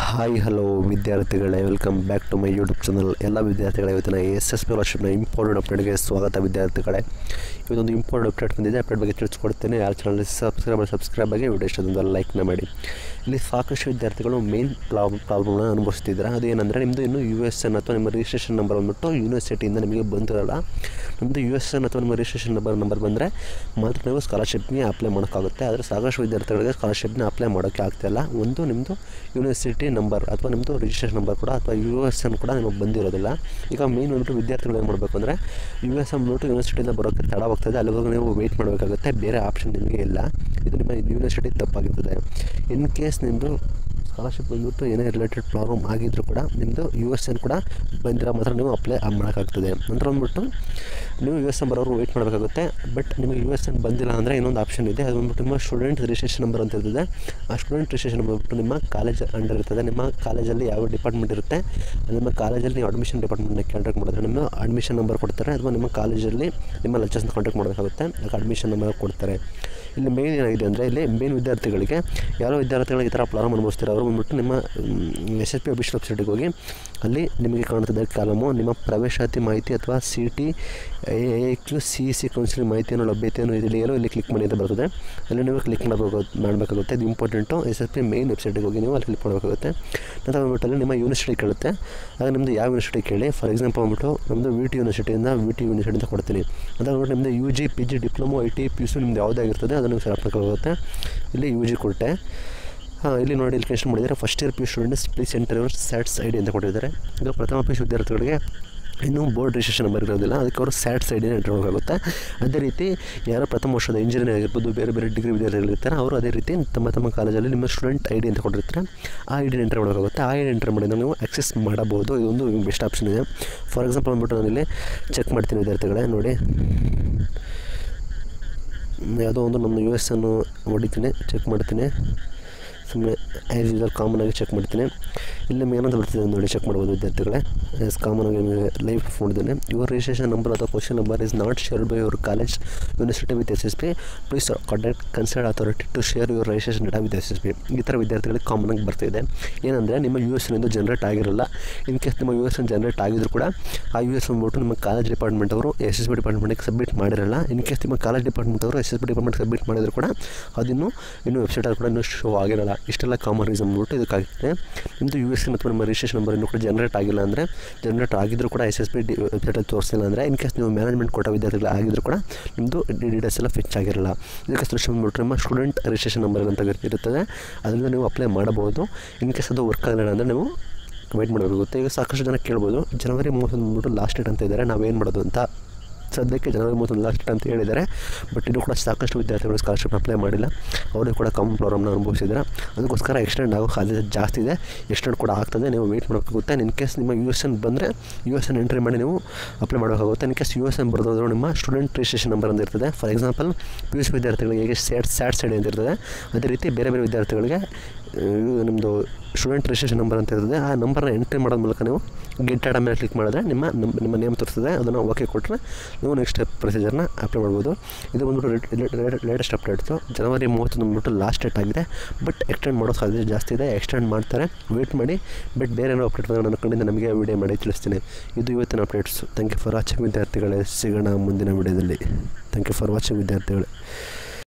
hi hello ವಿದ್ಯಾರ್ಥಿಗಳೇ welcome back to my YouTube channel ಎಲ್ಲ ವಿದ್ಯಾರ್ಥಿಗಳ ಇವತ್ತಿನ ಎಸ್ ಎಸ್ ಸ್ಕಾಲರ್ಶಿಪ್ನ ಇಂಪಾರ್ಟೆಂಟ್ ಅಪ್ಡೇಟ್ಗೆ ಸ್ವಾಗತ ವಿದ್ಯಾರ್ಥಿಗಳೇ ಇವತ್ತೊಂದು ಇಂಪಾರ್ಟೆಂಟ್ ಅಪ್ಡೇಟ್ ಬಂದಿದೆ ಅಪ್ಡೇಟ್ ಬಗ್ಗೆ ತಿಳಿಸ್ಕೊಡ್ತೇನೆ ಯಾರು ಚಾನಲ್ ಸಬ್ಸ್ಕ್ರೈಬ್ ಸಬ್ಸ್ಕ್ರೈಬ್ ಆಗಿ ವಿಡಿಯೋ ಇಷ್ಟೊಂದು ಲೈಕ್ನ ಮಾಡಿ ಇಲ್ಲಿ ಸಾಕಷ್ಟು ವಿದ್ಯಾರ್ಥಿಗಳು ಮೇನ್ ಪ್ರಾಬ್ಲಮ್ನ ಅನುಭವಿಸ್ತಿದ್ದಾರೆ ಅದೇನೆಂದರೆ ನಿಮ್ಮದು ಇನ್ನು ಯು ಎಸ್ ಎನ್ ಅಥವಾ ನಿಮ್ಮ ರಿಜಿಸ್ಟ್ರೇಷನ್ ನಂಬರ್ ಬಂದ್ಬಿಟ್ಟು ಯೂನಿವರ್ಸಿಟಿಯಿಂದ ನಿಮಗೆ ಬಂದಿರಲ್ಲ ನಿಮ್ಮದು ಯು ಎಸ್ ಎನ್ ಅಥವಾ ನಿಮ್ಮ ರಿಜಿಸ್ಟ್ರೇಷನ್ ನಂಬರ್ ನಂಬರ್ ಬಂದರೆ ಮಾತ್ರ ನೀವು ಸ್ಕಾಲರ್ಶಿಪ್ಗೆ ಅಪ್ಲೈ ಮಾಡೋಕ್ಕಾಗುತ್ತೆ ಆದರೆ ಸಾಕಷ್ಟು ವಿದ್ಯಾರ್ಥಿಗಳಿಗೆ ಸ್ಕಾಲರ್ಶಿಪ್ನ ಅಪ್ಲೈ ಮಾಡೋಕ್ಕೆ ಆಗ್ತಾಯಿಲ್ಲ ಒಂದು ನಿಮ್ಮದು ಯೂನಿವರ್ಸಿಟಿ ನಂಬರ್ ಅಥವಾ ನಿಮ್ಮದು ರಿಜಿಸ್ಟ್ರೇಷನ್ ನಂಬರ್ ಕೂಡ ಅಥವಾ ಯು ಎಸ್ ಎನ್ ಕೂಡ ನಿಮಗೆ ಬಂದಿರೋದಿಲ್ಲ ಈಗ ಮೇನ್ ಬಂದ್ಬಿಟ್ಟು ವಿದ್ಯಾರ್ಥಿಗಳು ಏನು ಮಾಡಬೇಕು ಅಂದರೆ ಯು ಎಸ್ ಎನ್ ಬಂದ್ಬಿಟ್ಟು ಯೂನಿವರ್ಸಿಟಿಯಿಂದ ಬರೋಕ್ಕೆ ತಡವಾಗ್ತದೆ ಅಲ್ಲಿವರೆಗೂ ನೀವು ವೆಯ್ಟ್ ಮಾಡಬೇಕಾಗುತ್ತೆ ಬೇರೆ ಆಪ್ಷನ್ ನಿಮಗೆ ಇಲ್ಲ ಇದು ನಿಮ್ಮ ಯೂನಿವರ್ಸಿಟಿ ತಪ್ಪಾಗಿರ್ತದೆ ಇನ್ ಕೇಸ್ ನಿಮ್ಮದು ಸ್ಕಾಲರ್ಶಿಪ್ ಬಂದ್ಬಿಟ್ಟು ಏನೇ ರಿಲೇಟೆಡ್ ಪ್ರಾಬ್ಲಮ್ ಆಗಿದ್ದರೂ ಕೂಡ ನಿಮ್ಮದು ಯು ಎಸ್ ಎನ್ ಕೂಡ ಬಂದಿರೋ ಮಾತ್ರ ನೀವು ಅಪ್ಲೈ ಮಾಡೋಕ್ಕಾಗ್ತದೆ ನಂತರ ಬಂದ್ಬಿಟ್ಟು ನೀವು ಯು ಎಸ್ ಎನ್ ಬರೋರು ವೆಯ್ಟ್ ಮಾಡಬೇಕಾಗುತ್ತೆ ಬಟ್ ನಿಮಗೆ ಯು ಎಸ್ ಎನ್ ಬಂದಿಲ್ಲ ಅಂದರೆ ಇನ್ನೊಂದು ಆಪ್ಷನ್ ಇದೆ ಅದು ಬಂದ್ಬಿಟ್ಟು ನಿಮ್ಮ ಸ್ಟೂಡೆಂಟ್ ರಿಜಿಸ್ಟ್ರೇಷನ್ ನಂಬರ್ ಅಂತ ಇರ್ತದೆ ಆ ಸ್ಟೂಡೆಂಟ್ ರಿಜಿಸ್ಟ್ರೇಷನ್ ನಂಬರ್ ಬಂದ್ಬಿಟ್ಟು ನಿಮ್ಮ ಕಾಲೇಜ್ ಅಂಡರ್ ಇರ್ತದೆ ನಿಮ್ಮ ಕಾಲೇಜಲ್ಲಿ ಯಾವ ಡಿಪಾರ್ಟ್ಮೆಂಟ್ ಇರುತ್ತೆ ನಿಮ್ಮ ಕಾಲೇಜಲ್ಲಿ ನೀವು ಅಡ್ಮಿಷನ್ ಡಿಪಾರ್ಟ್ಮೆಂಟ್ನ ಕಾಂಟ್ಯಾಕ್ಟ್ ಮಾಡಿದ್ರೆ ನಿಮ್ಮ ಅಡ್ಮಿಷನ್ ನಂಬರ್ ಕೊಡ್ತಾರೆ ಅಥವಾ ನಿಮ್ಮ ಕಾಲೇಜಲ್ಲಿ ನಿಮ್ಮ ಲೆಕ್ಚರ್ಸ್ನ ಕಾಂಟ್ಯಾಕ್ಟ್ ಮಾಡಬೇಕಾಗುತ್ತೆ ಆಗ ಅಡ್ಮಿಷನ್ ನಂಬರ್ ಕೊಡ್ತಾರೆ ಇಲ್ಲಿ ಮೇನ್ ಏನಾಗಿದೆ ಅಂದರೆ ಇಲ್ಲಿ ಮೇನ್ ವಿದ್ಯಾರ್ಥಿಗಳಿಗೆ ಯಾರೋ ವಿದ್ಯಾರ್ಥಿಗಳಿಗೆ ಈ ಥರ ಪ್ರಾಬ್ಲಮ್ ಅನುಭವಿಸ್ತಾರೆ ಅವರು ಬಂದ್ಬಿಟ್ಟು ನಿಮ್ಮ ಎಸ್ ಎಸ್ ಪಿ ಅಫಿಷಿಯಲ್ ವೆಬ್ಸೈಟಿಗೆ ಹೋಗಿ ಅಲ್ಲಿ ನಿಮಗೆ ಕಾಣ್ತದೆ ಕಾಲಮು ನಿಮ್ಮ ಪ್ರವೇಶಾತಿ ಮಾಹಿತಿ ಅಥವಾ C T A Q C C counselling ಮಾಹಿತಿಯನ್ನು ಲಭ್ಯತೆಯನ್ನು ಇಲ್ಲಿ ಏನೋ ಇಲ್ಲಿ ಕ್ಲಿಕ್ ಮಾಡಿ ಅಂತ ಬರ್ತದೆ ಅಲ್ಲಿ ನೀವು ಕ್ಲಿಕ್ ಮಾಡಬೇಕು ಮಾಡಬೇಕಾಗುತ್ತೆ ಇದು important S S P main ವೆಬ್ಸೈಟಿಗೆ ಹೋಗಿ ನೀವು ಅಲ್ಲಿ ಕ್ಲಿಕ್ ಮಾಡಬೇಕಾಗುತ್ತೆ ನಂತರ ಬಂದ್ಬಿಟ್ಟು ಅಲ್ಲಿ ನಿಮ್ಮ ಯೂನಿವರ್ಸಿಟಿ ಕೇಳುತ್ತೆ ಆಗ ನಿಮ್ಮದು ಯಾವ ಯೂನಿವರ್ಸಿಟಿ ಕೇಳಿ ಫಾರ್ ಎಕ್ಸಾಂಪಲ್ ಬಂದ್ಬಿಟ್ಟು ನಮ್ಮದು ವಿ ಟಿ ಯೂನಿವರ್ಸಿಟಿಯಿಂದ ವಿ ಟಿ ಯೂನಿವರ್ಸಿಟಿ ಅಂತ ಕೊಡ್ತೀನಿ ಅಂತ ಬಂದ್ಬಿಟ್ಟು ನಿಮ್ಮದು U G P G diploma I T P U C ನಿಮ್ದು ಯಾವುದಾಗಿರ್ತದೆ ಅದನ್ನು ಸೆಲೆಕ್ಟ್ ಮಾಡಬೇಕಾಗುತ್ತೆ ಇಲ್ಲಿ ಯು ಜಿ ಕೊಟ್ಟೆ ಹಾಂ ಇಲ್ಲಿ ನೋಡಿ ಇಲ್ಲಿ ಕೆಲ್ಸ ಮಾಡಿದ್ದಾರೆ first year P U students please enter your SATS I D ಅಂತ ಕೊಟ್ಟಿದ್ದಾರೆ ಈಗ ಪ್ರಥಮ ಪಿ ಯು ವಿದ್ಯಾರ್ಥಿಗಳಿಗೆ ಇನ್ನೂ ಬೋರ್ಡ್ ರಿಜಿಸ್ಟ್ರೇಷನ್ ನಂಬರ್ ಇರೋದಿಲ್ಲ ಅದಕ್ಕೆ ಅವರು ಸ್ಯಾಟ್ ಸೈಡಿನ ಎಂಟ್ರ್ ಮಾಡಬೇಕಾಗುತ್ತೆ ಅದೇ ರೀತಿ ಯಾರೋ ಪ್ರಥಮ ವರ್ಷದ ಇಂಜಿನಿಯರ್ ಆಗಿರ್ಬೋದು ಬೇರೆ ಬೇರೆ ಡಿಗ್ರಿ ವಿದ್ಯಾರ್ಥಿಗಳಿರ್ತಾರೆ ಅವರು ಅದೇ ರೀತಿ ತಮ್ಮ ತಮ್ಮ ಕಾಲೇಜಲ್ಲಿ ನಿಮ್ಮ ಸ್ಟೂಡೆಂಟ್ ಐ ಡಿ ಅಂತ ಕೊಟ್ಟಿರ್ತಾರೆ ಆ ಐ ಡಿನ ಎಂಟ್ರ್ ಮಾಡಬೇಕಾಗುತ್ತೆ ಆ ಐ ಡಿ ಎಂಟ್ರ್ ಮಾಡಿದಾಗ ನೀವು ಆಕ್ಸೆಸ್ ಮಾಡಬಹುದು ಇದೊಂದು ಬೆಸ್ಟ್ ಆಪ್ಷನ್ ಇದೆ ಫಾರ್ ಎಕ್ಸಾಂಪಲ್ ಬಂದ್ಬಿಟ್ಟು ನಾನಿಲ್ಲಿ ಚೆಕ್ ಮಾಡ್ತೀನಿ ವಿದ್ಯಾರ್ಥಿಗಳೇ ನೋಡಿ ಯಾವುದೋ ಒಂದು ನಮ್ಮ ಯು ಎಸ್ ಅನ್ನು ಹೊಡಿತೀನಿ ಚೆಕ್ ಮಾಡ್ತೀನಿ ಸುಮ್ಮನೆ ಆ್ಯಸ್ ಯೂಸಲ್ ಕಾಮನಾಗಿ ಚೆಕ್ ಮಾಡ್ತೀನಿ ಇಲ್ಲಿ ನಿಮ್ಗೆ ಏನಂತ ಬರ್ತಿದೆ ನೋಡಿ ಚೆಕ್ ಮಾಡ್ಬೋದು ವಿದ್ಯಾರ್ಥಿಗಳೇ ಎಸ್ ಕಾಮನಾಗಿ ನಿಮಗೆ ಲೈವ್ ನೋಡಿದ್ದೇನೆ ಯುವರ್ ರಿಜಿಸ್ಟ್ರೇಷನ್ ನಂಬರ್ ಅಥವಾ question number is not shared by your college university with S S P please contact concerned authority to share your registration data with S S P ಈ ಥರ ವಿದ್ಯಾರ್ಥಿಗಳಿಗೆ ಕಾಮನಾಗಿ ಬರ್ತಿದೆ ಏನಂದರೆ ನಿಮ್ಮ U S ಎಂದು generate ಆಗಿರಲ್ಲ in case ನಿಮ್ಮ U S N generate ಆಗಿದ್ರು ಕೂಡ ಆ ಯು ಎಸ್ ಬಂದ್ಬಿಟ್ಟು ನಿಮ್ಮ ಕಾಲೇಜ್ ಡಿಪಾರ್ಟ್ಮೆಂಟ್ ಅವರು ಎಸ್ ಎಸ್ ಬಿ ಡಿಪಾರ್ಟ್ಮೆಂಟಿಗೆ ಸಬ್ಮಿಟ್ ಮಾಡಿರಲ್ಲ ಇನ್ ಕೇಸ್ ನಿಮ್ಮ ಕಾಲೇಜ್ ಡಿಪಾರ್ಟ್ಮೆಂಟ್ ಅವರು S S B department submit ಮಾಡಿದ್ರು ಕೂಡ ಅದಿನ್ನೂ ಇನ್ನೂ ವೆಬ್ಸೈಟಲ್ಲಿ ಕೂಡ ಇನ್ನೂ ಶೋ ಆಗಿರಲ್ಲ ಇಷ್ಟೆಲ್ಲ ಕಾಮನ್ ರೀಸನ್ ಅಂದ್ಬಿಟ್ಟು ಇದಕ್ಕಾಗುತ್ತೆ ನಿಮ್ಮದು ಯು ಎಸ್ ಎನ್ ಅಥವಾ ನಿಮ್ಮ ರಿಜಿಸ್ಟ್ರೇಷನ್ ನಂಬರ್ ಇನ್ನೂ ಕೂಡ ಜನರೇಟ್ ಆಗಿಲ್ಲ ಅಂದರೆ ಜನರೇಟ್ ಆಗಿದ್ದರೂ ಕೂಡ ಎಸ್ ಎಸ್ ಬಿ ಡಿ ವೆಬ್ಸೈಟಲ್ಲಿ ತೋರಿಸಿಲ್ಲ ಅಂದರೆ ಇನ್ ಕೇಸ್ ನೀವು ಮ್ಯಾನೇಜ್ಮೆಂಟ್ ಕೊಟ್ಟ ವಿದ್ಯಾರ್ಥಿಗಳು ಆಗಿದ್ದರೂ ಕೂಡ ನಿಮ್ಮದು ಡೀಟೇಲ್ಸ್ ಎಲ್ಲ ಫಿಚ್ ಆಗಿರಲ್ಲ ಇದಕ್ಕೆ ಸೊಲ್ಯೂಷನ್ ಬಂದ್ಬಿಟ್ಟು ನಿಮ್ಮ ಸ್ಟೂಡೆಂಟ್ ರಿಜಿಸ್ಟ್ರೇಷನ್ ನಂಬರ್ ಅಂತ ಇರುತ್ತದೆ ಅದರಿಂದ ನೀವು ಅಪ್ಲೈ ಮಾಡಬಹುದು ಇನ್ ಕೇಸ್ ಅದು ವರ್ಕ್ ಆಗಲಿಲ್ಲ ಅಂದರೆ ನೀವು ವೆಯ್ಟ್ ಮಾಡಬೇಕಾಗುತ್ತೆ ಈಗ ಸಾಕಷ್ಟು ಜನ ಕೇಳ್ಬೋದು ಜನವರಿ ಮೂವತ್ತೊಂದು ಬಂದ್ಬಿಟ್ಟು ಲಾಸ್ಟ್ ಡೇಟ್ ಅಂತ ಇದ್ದಾರೆ ನಾವೇನು ಮಾಡೋದು ಅಂತ ಸದ್ಯಕ್ಕೆ ಜನವರಿ ಮೂವತ್ತೊಂದು ಲಾಸ್ಟ್ ಡೇಟ್ ಅಂತ ಹೇಳಿದ್ದಾರೆ ಬಟ್ ಇನ್ನೂ ಕೂಡ ಸಾಕಷ್ಟು ವಿದ್ಯಾರ್ಥಿಗಳು ಸ್ಕಾಲರ್ಶಿಪ್ ಅಪ್ಲೈ ಮಾಡಿಲ್ಲ ಅವರಿಗೆ ಕೂಡ ಕಾಮನ್ ಪ್ರಾಬ್ಲಮ್ನ ಅನುಭವಿಸಿದ್ದಾರೆ ಅದಕ್ಕೋಸ್ಕರ ಎಕ್ಸ್ಟೆಂಡ್ ಆಗೋ ಸಾಧ್ಯತೆ ಜಾಸ್ತಿ ಇದೆ ಎಕ್ಸ್ಟೆಂಡ್ ಕೂಡ ಆಗ್ತದೆ ನೀವು ವೆಯ್ಟ್ ಮಾಡಬೇಕಾಗುತ್ತೆ ಇನ್ ಕೇಸ್ ನಿಮ್ಮ ಯು ಎಸ್ ಎನ್ ಬಂದರೆ ಯು ಎಸ್ ಎನ್ ಎಂಟ್ರಿ ಮಾಡಿ ನೀವು ಅಪ್ಲೈ ಮಾಡಬೇಕಾಗುತ್ತೆ in case U S N ಬರೋದಾದ್ರೂ ನಿಮ್ಮ ಸ್ಟೂಡೆಂಟ್ ರಿಜಿಸ್ಟ್ರೇಷನ್ ನಂಬರ್ ಅಂತ ಇರ್ತದೆ for example P U C ವಿದ್ಯಾರ್ಥಿಗಳಿಗೆ ಹೇಗೆ ಸ್ಯಾಟ್ ಸ್ಯಾಟ್ ಸೈಡ್ ಅಂತ ಇರ್ತದೆ ಅದೇ ರೀತಿ ಬೇರೆ ಬೇರೆ ವಿದ್ಯಾರ್ಥಿಗಳಿಗೆ ನಿಮ್ಮದು ಸ್ಟೂಡೆಂಟ್ ರಿಜಿಸ್ಟ್ರೇಷನ್ ನಂಬರ್ ಅಂತ ಇರ್ತದೆ ಆ ನಂಬರ್ನ ಎಂಟ್ರಿ ಮಾಡೋದ ಮೂಲಕ ನೀವು ಗೆಟ್ ಆಡ ಮೇಲೆ ಕ್ಲಿಕ್ ಮಾಡಿದ್ರೆ ನಿಮ್ಮ ನಿಮ್ಮ ನೇಮ್ ತೋರಿಸ್ತದೆ ಅದನ್ನು ಓಕೆ ಕೊಟ್ಟರೆ ನೀವು ನೆಕ್ಸ್ಟ್ ಪ್ರೊಸೀಜರ್ನ ಅಪ್ಲೈ ಮಾಡ್ಬೋದು ಇದು ಬಂದ್ಬಿಟ್ಟು ಲೇಟೆಸ್ಟ್ ಅಪ್ಡೇಟ್ಸು ಜನವರಿ ಮೂವತ್ತೊಂದು ಬಂದ್ಬಿಟ್ಟು ಲಾಸ್ಟ್ ಡೇಟ್ ಆಗಿದೆ ಬಟ್ ಎಕ್ಸ್ಟೆಂಡ್ ಮಾಡೋ ಸಾಧ್ಯತೆ ಜಾಸ್ತಿ ಇದೆ ಎಕ್ಸ್ಟೆಂಡ್ ಮಾಡ್ತಾರೆ ವೇಟ್ ಮಾಡಿ ಬಟ್ ಬೇರೆ ಏನೋ ಅಪ್ಡೇಟ್ ಬಂದರೆ ನನ್ನ ಕಡೆಯಿಂದ ನಮಗೆ ವಿಡಿಯೋ ಮಾಡಿ ತಿಳಿಸ್ತೀನಿ ಇದು ಇವತ್ತಿನ updates thank you for watching ವಿದ್ಯಾರ್ಥಿಗಳೇ ಸಿಗೋಣ ಮುಂದಿನ ವಿಡಿಯೋದಲ್ಲಿ ಥ್ಯಾಂಕ್ ಯು ಫಾರ್ ವಾಚಿಂಗ್ ವಿದ್ಯಾರ್ಥಿಗಳೇ